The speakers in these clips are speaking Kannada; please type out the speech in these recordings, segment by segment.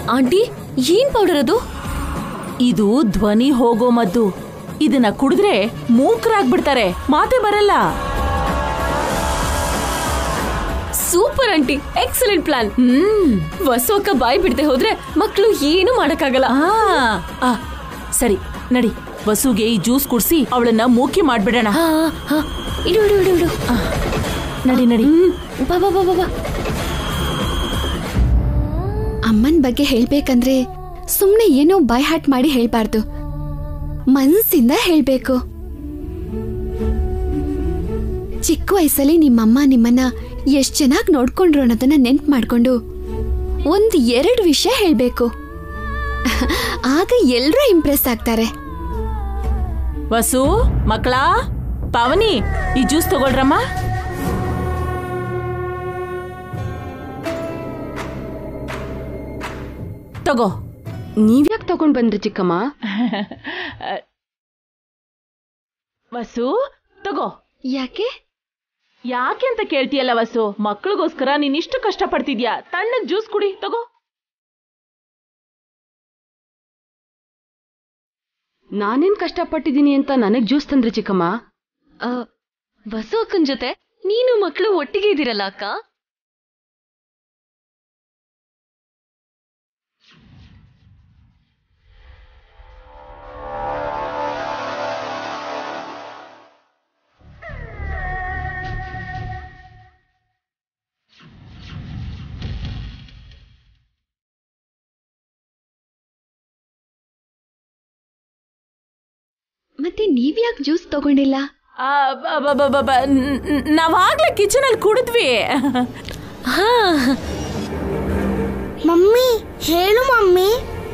ಆಂಟಿ ಏನ್ ಪೌಡರ್ ಅದು ಇದು ಧ್ವನಿ ಹೋಗೋ ಮದ್ದು ಇದನ್ನ ಕುಡಿದ್ರೆ ಮೂಕರಾಗ್ಬಿಡ್ತಾರೆ ಮಾತೆ ಬರಲ್ಲ super aunty excellent plan hmm ವಸೋಕ ಬಾಯಿ ಬಿಡದೆ ಹೋದ್ರೆ ಮಕ್ಕಳು ಏನು ಮಾಡಕ್ಕಾಗಲ್ಲ ಆ, ಆ, ಸರಿ ನಡಿ ವಸುಗೆ ಈ ಜ್ಯೂಸ್ ಕುಡ್ಸಿ ಅವಳನ್ನ ಮೂಕಿ ಮಾಡ್ಬಿಡೋಣ ಹಾ ಹಾ ಇಡು ಇಡು ಇಡು ಇಡು ನಡಿ ನಡಿ ಬಾ ಬಾ ಬಾ ಬಾ ಬಾ ಅಮ್ಮನ್ ಬಗ್ಗೆ ಹೇಳ್ಬೇಕಂದ್ರೆ ಸುಮ್ನೆ ಏನೋ ಬೈ ಹಾಟ್ ಮಾಡಿ ಹೇಳ್ಬಾರ್ದು ಮನಸ್ಸಿಂದ ಹೇಳ್ಬೇಕು ಚಿಕ್ಕ ವಯಸ್ಸಲ್ಲಿ ನಿಮ್ಮಮ್ಮ ನಿಮ್ಮನ್ನ ಎಷ್ಟ್ ಚೆನ್ನಾಗಿ ನೋಡ್ಕೊಂಡ್ರು ಅನ್ನೋದನ್ನ ನೆನ್ಪು ಮಾಡ್ಕೊಂಡು ಒಂದ್ ಎರಡು ವಿಷಯ ಹೇಳ್ಬೇಕು ಆಗ ಎಲ್ರೂ ಇಂಪ್ರೆಸ್ ಆಗ್ತಾರೆ ವಸು ಮಕ್ಕಳಾ ಪಾವನಿ ಈ ಜ್ಯೂಸ್ ತಗೊಳ್ರಮ್ಮ ತಗೋ ನೀವ್ಯಾಕ್ ತಗೊಂಡ್ ಬಂದ್ರಿ ಚಿಕ್ಕಮ್ಮ ವಸು ತಗೋ ಯಾಕೆ ಯಾಕೆ ಅಂತ ಕೇಳ್ತೀಯಲ್ಲ ವಸು ಮಕ್ಕಳಿಗೋಸ್ಕರ ನೀನ್ ಇಷ್ಟು ಕಷ್ಟ ಪಡ್ತಿದ್ಯಾ ತಣ್ಣಗ್ ಜ್ಯೂಸ್ ಕುಡಿ ತಗೋ ನಾನೇನ್ ಕಷ್ಟಪಟ್ಟಿದೀನಿ ಅಂತ ನನಗ್ ಜ್ಯೂಸ್ ತಂದ್ರಿ ಚಿಕ್ಕಮ್ಮ ಆ, ವಸು ಅಕ್ಕನ್ ಜೊತೆ ನೀನು ಮಕ್ಕಳು ಒಟ್ಟಿಗೆ ಇದ್ದೀರಲ್ಲ ಅಕ್ಕ ಮತ್ತೆ ನೀವ್ಯಾಕೆ ಜ್ಯೂಸ್ ತಗೊಂಡಿಲ್ಲ ಆ, ಬ- ಬ- ಬ- ಬ- ಬ- ನ್- ನ್- ನಾವಾಗ್ಲೇ ಕಿಚನ್ ಅಲ್ಲಿ ಕುಡಿದ್ವಿ ಹಾ ಮಮ್ಮಿ ಹೇಳು ಮಮ್ಮಿ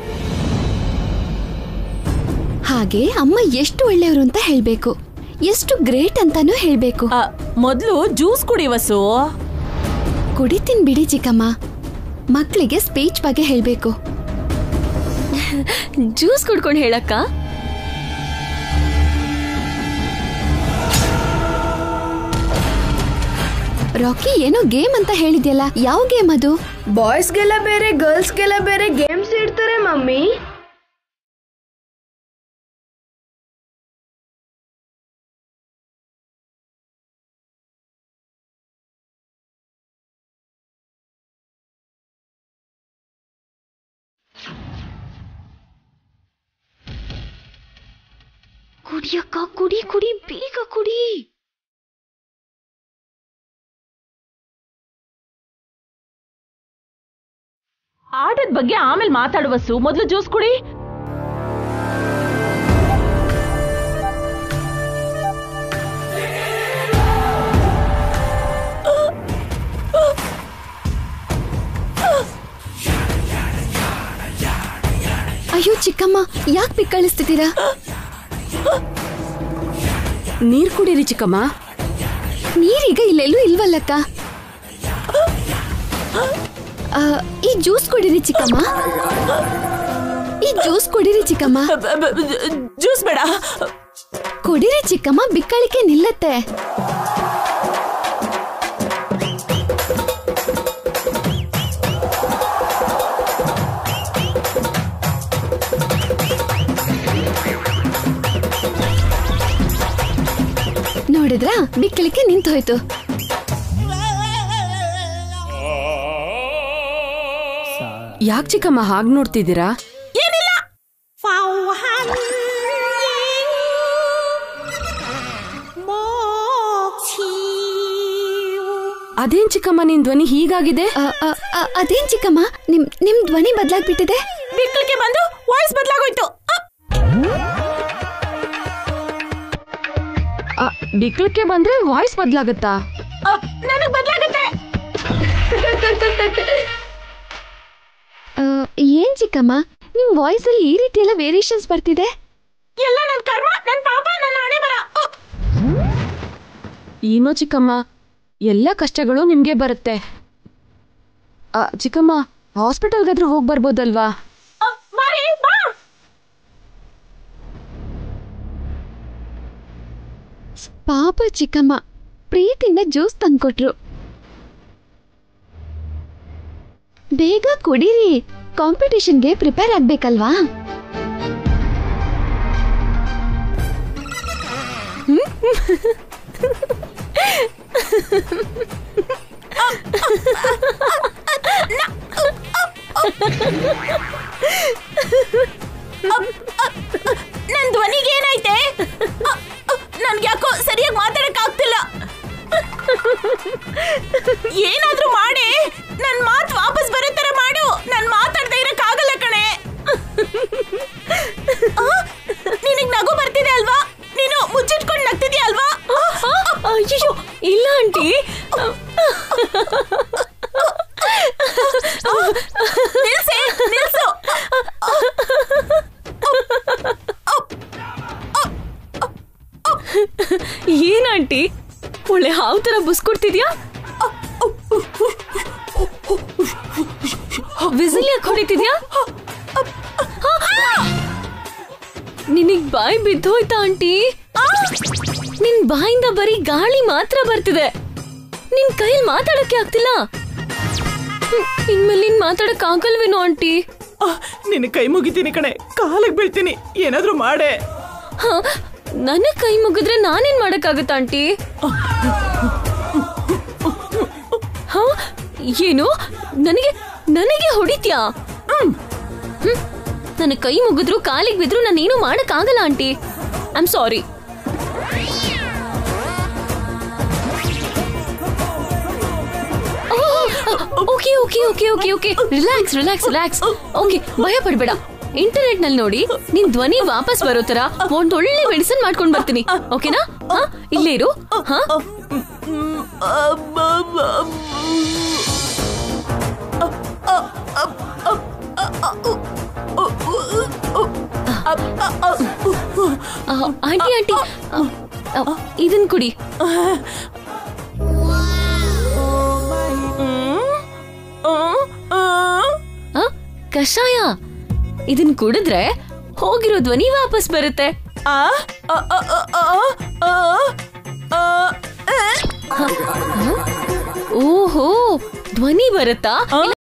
ಹಾಗೆ ಅಮ್ಮ ಎಷ್ಟು ಒಳ್ಳೆಯವರು ಅಂತ ಹೇಳ್ಬೇಕು ಎಷ್ಟು ಗ್ರೇಟ್ ಅಂತಾನೂ ಹೇಳ್ಬೇಕು ಆ, ಮೊದ್ಲು ಜ್ಯೂಸ್ ಕುಡಿ ವಸು ಕುಡಿತೀನಿ ಬಿಡಿ ಚಿಕ್ಕಮ್ಮ ಮಕ್ಕಳಿಗೆ ಸ್ಪೀಚ್ ಬಗ್ಗೆ ಹೇಳ್ಬೇಕು ಜ್ಯೂಸ್ ಕುಡ್ಕೊಂಡು ಹೇಳಕ್ಕ ರಾಕಿ ಏನೋ ಗೇಮ್ ಅಂತ ಹೇಳಿದ್ಯಲ್ಲ ಯಾವ ಗೇಮ್ ಅದು ಬಾಯ್ಸ್ಗೆಲ್ಲ ಬೇರೆ ಗರ್ಲ್ಸ್ಗೆಲ್ಲ ಬೇರೆ ಗೇಮ್ಸ್ ಇಡ್ತಾರೆ ಮಮ್ಮಿ ಕುಡಿಯಕ್ಕ ಕುಡಿ ಕುಡಿ ಬೇಗ ಕುಡಿ ಆಟದ ಬಗ್ಗೆ ಆಮೇಲೆ ಮಾತಾಡುವಸು ಮೊದ್ಲು ಜ್ಯೂಸ್ ಕುಡಿ ಅಯ್ಯೋ ಚಿಕ್ಕಮ್ಮ ಯಾಕೆ ಬಿಕ್ಕಳಿಸ್ತಿದ್ದೀರಾ ನೀರ್ ಕುಡೀರಿ ಚಿಕ್ಕಮ್ಮ ನೀರೀಗ ಇಲ್ಲೆಲ್ಲೂ ಇಲ್ವಲ್ಲಕ್ಕ ಆ, ಈ ಜ್ಯೂಸ್ ಕುಡೀರಿ ಚಿಕ್ಕಮ್ಮ ಈ ಜ್ಯೂಸ್ ಕುಡೀರಿ ಚಿಕ್ಕಮ್ಮ ಬ- ಬ- ಬ- ಜ್ಯೂಸ್ ಬೇಡ ಕುಡೀರಿ ಚಿಕ್ಕಮ್ಮ ಬಿಕ್ಕಳಿಕೆ ನಿಲ್ಲತ್ತೆ ನೋಡಿದ್ರಾ ಬಿಕ್ಕಳಿಕೆ ನಿಂತು ಹೋಯ್ತು ಯಾಕ್ ಚಿಕ್ಕಮ್ಮ ಹಾಗ್ ನೋಡ್ತಿದ್ದೀರಾ ಅದೇನ್ ಚಿಕ್ಕಮ್ಮ ನಿನ್ ಧ್ವನಿ ಹೀಗಾಗಿದೆ ಆ, ಆ, ಆ, ಅದೇನ್ ಚಿಕ್ಕಮ್ಮ ನಿಮ್ ನಿಮ್ ಧ್ವನಿ ಬದಲಾಗ್ಬಿಟ್ಟಿದೆ ಬಿಕ್ಕಳಿಗೆ ಬಂದು ವಾಯ್ಸ್ ಬದಲಾಗೋಯ್ತು ಆ, ಬಿಕ್ಳಕ್ಕೆ ಬಂದ್ರೆ ವಾಯ್ಸ್ ಬದ್ಲಾಗತ್ತಾ ನನಗ್ ಬದಲಾಗುತ್ತೆ ಆ, ಏನ್ ಚಿಕ್ಕಮ್ಮ ನಿಮ್ ವಾಯ್ಸ್ ಅಲ್ಲಿ ಈ ರೀತಿ ಎಲ್ಲ ವೇರಿಯೇಷನ್ಸ್ ಬರ್ತಿದೆ ಎಲ್ಲ ನನ್ ಕರ್ಮ ನನ್ ಪಾಪ ನನ್ನ ಹಣೆ ಬರ ಏನೋ ಚಿಕ್ಕಮ್ಮ ಎಲ್ಲ ಕಷ್ಟಗಳು ನಿಮ್ಗೆ ಬರುತ್ತೆ ಆ, ಚಿಕ್ಕಮ್ಮ ಹಾಸ್ಪಿಟಲ್ಗಾದ್ರೂ ಹೋಗಿ ಬರ್ಬೋದಲ್ವಾ ಮಾರಿ ಬಾ ಪಾಪ ಚಿಕ್ಕಮ್ಮ ಪ್ರೀತಿಯಿಂದ ಜ್ಯೂಸ್ ತಂದ್ಕೊಟ್ರು ಬೇಗ ಕುಡೀರಿ ಕಾಂಪಿಟಿಷನ್ಗೆ ಪ್ರಿಪೇರ್ ಆಗ್ಬೇಕಲ್ವಾ ನನ್ ಧ್ವನಿಗೆ ಏನಾಯ್ತೆ ನನ್ಗೆ ಯಾಕೋ ಸರಿಯಾಗಿ ಮಾತಾಡಕ್ ಆಗ್ತಿಲ್ಲ ಏನಾದ್ರೂ ಮಾಡಿ ನನ್ ಮಾತ್ ವಾಪಸ್ ಬರೋ ತರ ಮಾಡು ನನ್ ಮಾತಾಡ್ದೆ ಇರಕ್ ಆಗಲ್ಲ ಕಣೆ ಆ, ನಿನಗ್ ನಗು ಬರ್ತಿದೆ ಅಲ್ವಾ ನೀನು ಮುಚ್ಚಿಟ್ಕೊಂಡು ನಗ್ತಿದ್ಯಾ ಅಲ್ವಾ ಅಯ್ಯೋ ಇಲ್ಲ ಆಂಟಿ ನಿಲ್ಸೆ ನಿಲ್ಸು ಏನ್ ಆಂಟಿ ಒಳ್ಳೆ ಹಾವ್ ತರ ಬುಸ್ಕೊಡ್ತಿದ್ಯಾ ವಿಸಿಲ್ ಯಾಕೆ ಹೊಡಿತಿದ್ಯಾ ನಿನಗ್ ಬಾಯಿ ಬಿದ್ದೋಯ್ತಾ ಆಂಟಿ ನಿನ್ ಬಾಯಿಂದ ಬರೀ ಗಾಳಿ ಮಾತ್ರ ಬರ್ತಿದೆ ನಿನ್ ಕೈಯಲ್ಲಿ ಮಾತಾಡಕ್ಕೆ ಆಗ್ತಿಲ್ಲ ಹ್ಮ್, ಇನ್ಮೇಲೆ ನೀನ್ ಮಾತಾಡಕ್ ಆಗಲ್ವೇನೋ ಆಂಟಿ ನಿನ್ನ ಕೈ ಮುಗಿತೀನಿ ಕಣೆ ಕಾಲಿಗೆ ಬೀಳ್ತೀನಿ ಏನಾದ್ರೂ ಮಾಡೆ ಹ, ನನ್ನ ಕೈ ಮುಗಿದ್ರೆ ನಾನೇನ್ ಮಾಡಕ್ಕಾಗತ್ತ ಆಂಟಿ ಹ ಏನು ನನಗೆ ನನಗೆ ಹೊಡಿತ್ಯಾ ಹ್ಮ್. ನನ್ನ ಕೈ ಮುಗಿದ್ರು ಕಾಲಿಗೆ ಬಿದ್ರು ನಾನೇನು ಮಾಡಕ್ಕಾಗಲ್ಲ aunty I am sorry okay okay okay okay okay relax relax relax okay ಭಯ ಪಡ್ಬೇಡ ಇಂಟರ್ನೆಟ್ ನಲ್ಲಿ ನೋಡಿ ನಿನ್ ಧ್ವನಿ ವಾಪಸ್ ಬರೋ ತರ ಒಂದ್ ಒಳ್ಳೆ ಮೆಡಿಸಿನ್ ಮಾಡ್ಕೊಂಡ್ ಬರ್ತೀನಿ ಓಕೆನಾ ಹಾ ಇಲ್ಲೇ ಇರು ಹಾ ಆ, ಆಂಟಿ ಆಂಟಿ ಆ, ಆ, ಇದನ್ ಕುಡಿ ಆ, ಕಷಾಯ ಇದನ್ ಕುಡಿದ್ರೆ ಹೋಗಿರೋ ಧ್ವನಿ ವಾಪಸ್ ಬರುತ್ತೆ ಓಹೋ ಧ್ವನಿ ಬರುತ್ತಾ